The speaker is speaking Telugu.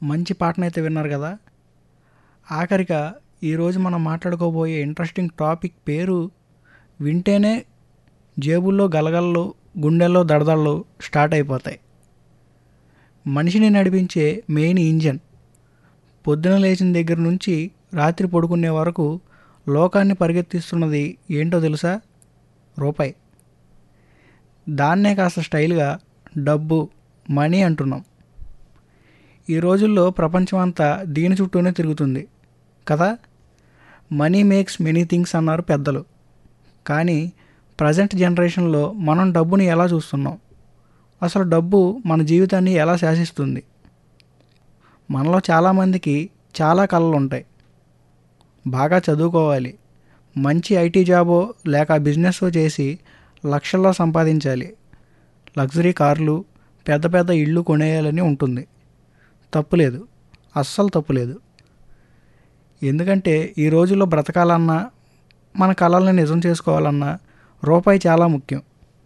మంచి పాటనైతే విన్నారు కదా ఆఖరిగా ఈరోజు మనం మాట్లాడుకోబోయే ఇంట్రెస్టింగ్ టాపిక్ పేరు వింటేనే జేబుల్లో గలగలలు గుండెల్లో దడదళ్ళు స్టార్ట్ అయిపోతాయి మనిషిని నడిపించే మెయిన్ ఇంజన్ పొద్దున లేచిన దగ్గర నుంచి రాత్రి పడుకునే వరకు లోకాన్ని పరిగెత్తిస్తున్నది ఏంటో తెలుసా రూపాయి దాన్నే కాస్త స్టైల్గా డబ్బు మనీ అంటున్నాం ఈ రోజుల్లో ప్రపంచం అంతా దీని చుట్టూనే తిరుగుతుంది కదా మనీ మేక్స్ మెనీ థింగ్స్ అన్నారు పెద్దలు కానీ ప్రజెంట్ జనరేషన్లో మనం డబ్బుని ఎలా చూస్తున్నాం అసలు డబ్బు మన జీవితాన్ని ఎలా శాసిస్తుంది మనలో చాలామందికి చాలా కళలు ఉంటాయి బాగా చదువుకోవాలి మంచి ఐటీ జాబో లేక బిజినెస్ చేసి లక్షల్లో సంపాదించాలి లగ్జరీ కార్లు పెద్ద పెద్ద ఇళ్ళు కొనేయాలని ఉంటుంది తప్పులేదు అస్సలు తప్పులేదు ఎందుకంటే ఈ రోజుల్లో బ్రతకాలన్నా మన కళల్ని నిజం చేసుకోవాలన్నా రూపాయి చాలా ముఖ్యం